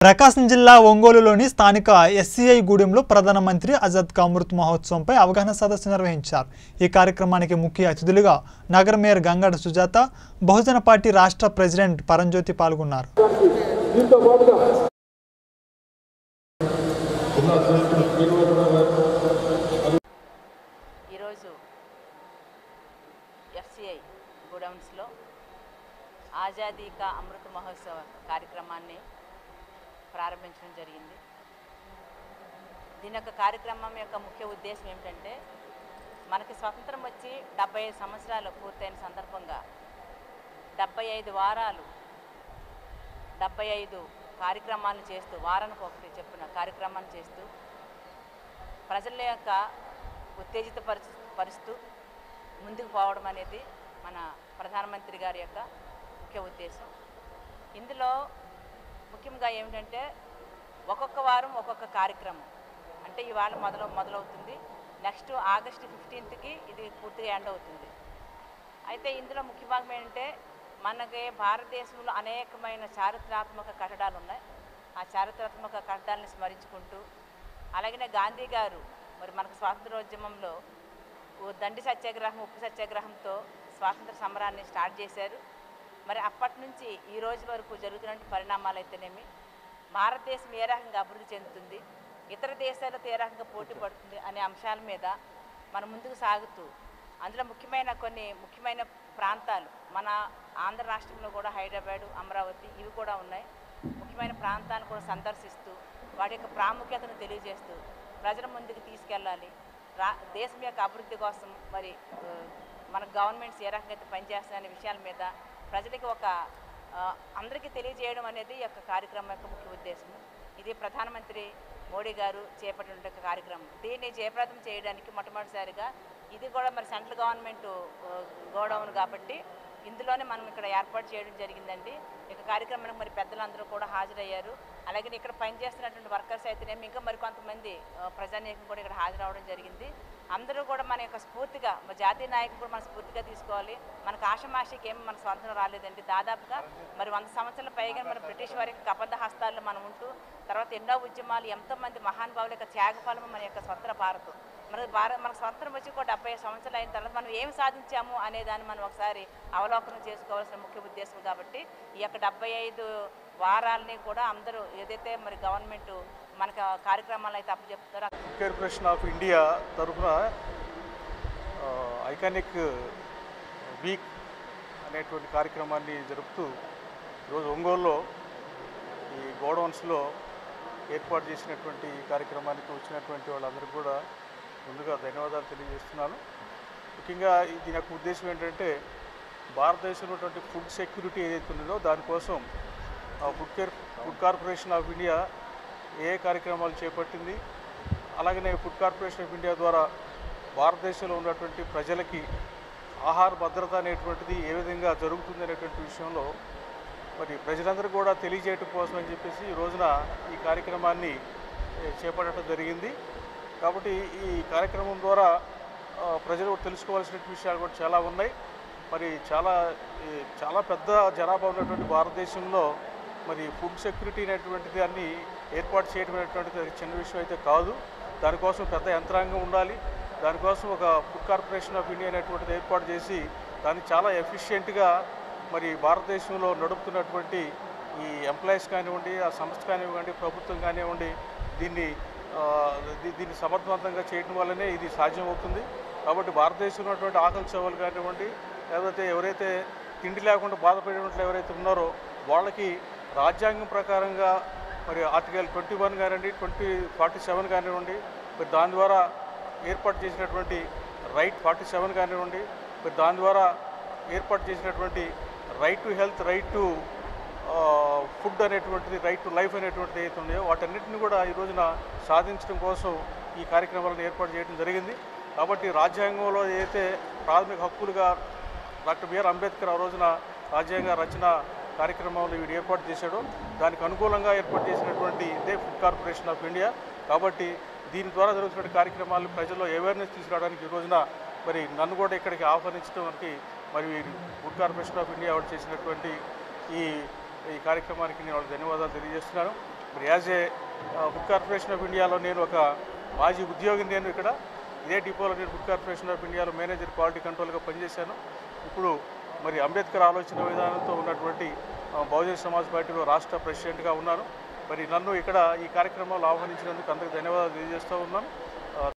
ప్రకాశం జిల్లా ఒంగోలులోని స్థానిక ఎస్సీఐ గూడెంలో ప్రధానమంత్రి ఆజాద్ కా అమృత్ మహోత్సవంపై అవగాహన సదస్సు నిర్వహించారు ఈ కార్యక్రమానికి ముఖ్య అతిథులుగా నగర మేయర్ గంగాడ సుజాత బహుజన పార్టీ రాష్ట్ర ప్రెసిడెంట్ పరంజ్యోతి పాల్గొన్నారు దీంతో పాటుగా ఈరోజు ఎఫ్సిఐ గోడౌన్స్లో ఆజాదీ కా అమృత మహోత్సవ కార్యక్రమాన్ని ప్రారంభించడం జరిగింది దీని యొక్క కార్యక్రమం యొక్క ముఖ్య ఉద్దేశం ఏమిటంటే మనకి స్వతంత్రం వచ్చి డెబ్బై ఐదు సంవత్సరాలు పూర్తయిన సందర్భంగా డెబ్బై ఐదు వారాలు డెబ్బై ఐదు కార్యక్రమాలు చేస్తూ వారానికి ఒకటి చెప్పిన కార్యక్రమాలు చేస్తూ ప్రజల యొక్క ఉత్తేజిత పరుచు పరుస్తూ ముందుకు పోవడం అనేది మన ప్రధానమంత్రి గారి యొక్క ముఖ్య ఉద్దేశం ఇందులో ముఖ్యంగా ఏమిటంటే ఒక్కొక్క వారం ఒక్కొక్క కార్యక్రమం అంటే ఇవాళ మొదలు మొదలవుతుంది నెక్స్ట్ ఆగస్టు ఫిఫ్టీన్త్కి ఇది పూర్తిగా ఎండ్ అవుతుంది అయితే ఇందులో ముఖ్య భాగం ఏంటంటే మనకి భారతదేశంలో అనేకమైన చారిత్రాత్మక కట్టడాలు ఉన్నాయి ఆ చారిత్రాత్మక కట్టడాలను స్మరించుకుంటూ అలాగనే గాంధీ గారు మరి మనకు స్వాతంత్రోద్యమంలో ఓ దండి సత్యాగ్రహం ఉప్పు సత్యాగ్రహంతో స్వాతంత్ర సమరాన్ని స్టార్ట్ చేశారు మరి అప్పటి నుంచి ఈ రోజు వరకు జరుగుతున్న పరిణామాలు అయితేనేమి భారతదేశం ఏ రకంగా అభివృద్ధి చెందుతుంది ఇతర దేశాలతో ఏ రకంగా పోటీ పడుతుంది అనే అంశాల మీద మనం ముందుకు సాగుతూ అందులో ముఖ్యమైన కొన్ని ముఖ్యమైన ప్రాంతాలు మన ఆంధ్ర రాష్ట్రంలో కూడా హైదరాబాదు అమరావతి ఇవి కూడా ఉన్నాయి ముఖ్యమైన ప్రాంతాన్ని కూడా సందర్శిస్తూ వాటి యొక్క ప్రాముఖ్యతను తెలియజేస్తూ ప్రజల ముందుకు తీసుకెళ్ళాలి రా దేశం యొక్క అభివృద్ధి కోసం మరి ఆ, మన గవర్నమెంట్స్ ఏ రకంగా అయితే పనిచేస్తాయనే విషయాల మీద ప్రజలకి ఒక ఆ, అందరికీ తెలియజేయడం అనేది ఈ యొక్క కార్యక్రమం యొక్క ముఖ్య ఉద్దేశం ఇది ప్రధానమంత్రి మోడీ గారు చేపట్టిన ఒక కార్యక్రమం దీన్ని జయప్రదం చేయడానికి మొట్టమొదటిసారిగా ఇది కూడా మరి సెంట్రల్ గవర్నమెంట్ గోడౌన్ కాబట్టి ఇందులోనే మనం ఇక్కడ ఏర్పాటు చేయడం జరిగిందండి ఇక కార్యక్రమానికి మరి పెద్దలందరూ కూడా హాజరయ్యారు అలాగే ఇక్కడ పనిచేస్తున్నటువంటి వర్కర్స్ అయితేనేమి ఇంకా మరి కొంతమంది ఆ, ప్రజానీకం కూడా ఇక్కడ హాజరవడం జరిగింది అందరూ కూడా మన యొక్క స్ఫూర్తిగా మన జాతీయ నాయకులు కూడా మన స్ఫూర్తిగా తీసుకోవాలి మనకు ఆషమాషికి ఏమి మన స్వాతంత్రం రాలేదండి దాదాపుగా మరి వంద సంవత్సరాల పైగా మన బ్రిటిష్ వారి యొక్క కబంధ హస్తాల్లో మనం ఉంటూ తర్వాత ఎన్నో ఉద్యమాలు ఎంతోమంది మహానుభావుల యొక్క త్యాగఫలము మన యొక్క స్వతంత్ర భారతం మన భారత మనకు స్వతంత్రం వచ్చి కూడా డెబ్బై సంవత్సరాలు అయిన తర్వాత మనం ఏం సాధించాము అనే దాన్ని మనం ఒకసారి అవలోకనం చేసుకోవాల్సిన ముఖ్య ఉద్దేశం కాబట్టి ఈ యొక్క డెబ్బై ఐదు వారాలని కూడా అందరూ ఏదైతే మరి గవర్నమెంట్ మనకు ఆ కార్యక్రమాలు అయితే అప్పచెప్తారో కార్పొరేషన్ ఆఫ్ ఇండియా తరఫున ఐకానిక్ వీక్ అనేటువంటి కార్యక్రమాన్ని జరుపుతూ ఈరోజు ఒంగోలులో ఈ గోడౌన్స్లో ఏర్పాటు చేసినటువంటి ఈ కార్యక్రమానికి వచ్చినటువంటి వాళ్ళందరికీ కూడా ముందుగా ధన్యవాదాలు తెలియజేస్తున్నాను ముఖ్యంగా ఈ- దీని యొక్క ఉద్దేశం ఏంటంటే భారతదేశంలో ఉన్నటువంటి ఫుడ్ సెక్యూరిటీ ఏదైతే ఉన్నదో దానికోసం ఆ food care food corporation of India ఏ ఏ కార్యక్రమాలు చేపట్టింది అలాగనే ఫుడ్ కార్పొరేషన్ ఆఫ్ ఇండియా ద్వారా భారతదేశంలో ఉన్నటువంటి ప్రజలకి ఆహార భద్రత అనేటువంటిది ఏ విధంగా జరుగుతుంది అనేటువంటి విషయంలో మరి ప్రజలందరూ కూడా తెలియజేయటం కోసం అని చెప్పేసి ఈ రోజున ఈ కార్యక్రమాన్ని ఏ, చేపట్టడం జరిగింది కాబట్టి ఈ కార్యక్రమం ద్వారా ఆ, ప్రజలు తెలుసుకోవాల్సిన విషయాలు కూడా చాలా ఉన్నాయి మరి చాలా ఈ, చాలా పెద్ద జనాభా ఉన్నటువంటి భారతదేశంలో మరి ఫుడ్ సెక్యూరిటీ అనేటువంటిది అన్ని ఏర్పాటు చేయడం అనేటువంటిది అది చిన్న విషయం అయితే కాదు దానికోసం పెద్ద యంత్రాంగం ఉండాలి దానికోసం ఒక ఫుడ్ కార్పొరేషన్ ఆఫ్ ఇండియా అనేటువంటిది ఏర్పాటు చేసి దాన్ని చాలా ఎఫిషియెంట్గా మరి భారతదేశంలో నడుపుతున్నటువంటి ఈ ఎంప్లాయీస్ కానివ్వండి ఆ సంస్థ కానివ్వండి ప్రభుత్వం కానివ్వండి దీన్ని ఆ, దీ- దీన్ని సమర్థవంతంగా చేయడం వల్లనే ఇది సాధ్యం అవుతుంది కాబట్టి భారతదేశంలో ఉన్నటువంటి ఆకలి సేవలు కానివ్వండి లేకపోతే ఎవరైతే తిండి లేకుండా బాధపడేటువంటి ఎవరైతే ఉన్నారో వాళ్ళకి రాజ్యాంగం ప్రకారంగా మరి ఆర్టికల్ ట్వంటీ వన్ కానివ్వండి ట్వంటీ ఫార్టీ సెవెన్ కానివ్వండి మరి దాని ద్వారా ఏర్పాటు చేసినటువంటి రైట్ ఫార్టీ సెవెన్ కానివ్వండి మరి దాని ద్వారా ఏర్పాటు చేసినటువంటి right to health right to food అనేటువంటిది రైట్ టు లైఫ్ అనేటువంటిది ఏదైతే ఉన్నాయో వాటన్నిటిని కూడా ఈ రోజున సాధించడం కోసం ఈ కార్యక్రమాలను ఏర్పాటు చేయడం జరిగింది కాబట్టి రాజ్యాంగంలో ఏదైతే ప్రాథమిక హక్కులుగా డాక్టర్ బిఆర్ అంబేద్కర్ ఆ రోజున రాజ్యాంగ రచన కార్యక్రమంలో వీడు ఏర్పాటు చేశాడో దానికి అనుకూలంగా ఏర్పాటు చేసినటువంటి ఇదే ఫుడ్ కార్పొరేషన్ ఆఫ్ ఇండియా కాబట్టి దీని ద్వారా జరుగుతున్న కార్యక్రమాలు ప్రజల్లో అవేర్నెస్ తీసుకురావడానికి ఈ రోజున మరి నన్ను కూడా ఇక్కడికి ఆహ్వానించడం మనకి మరి ఫుడ్ కార్పొరేషన్ ఆఫ్ ఇండియా వాళ్ళు చేసినటువంటి ఈ ఈ కార్యక్రమానికి నేను వాళ్ళకి ధన్యవాదాలు తెలియజేస్తున్నాను మరి as a food corporation of ఇండియాలో నేను ఒక మాజీ ఉద్యోగిని నేను ఇక్కడ ఇదే డిపోలో నేను ఫుడ్ కార్పొరేషన్ ఆఫ్ ఇండియాలో మేనేజర్ క్వాలిటీ కంట్రోల్గా పనిచేశాను ఇప్పుడు మరి అంబేద్కర్ ఆలోచన విధానంతో ఉన్నటువంటి ఆ, బహుజన సమాజ్ పార్టీలో రాష్ట్ర ప్రెసిడెంట్గా ఉన్నాను మరి నన్ను ఇక్కడ ఈ కార్యక్రమంలో ఆహ్వానించినందుకు అందరికీ ధన్యవాదాలు తెలియజేస్తూ ఉన్నాను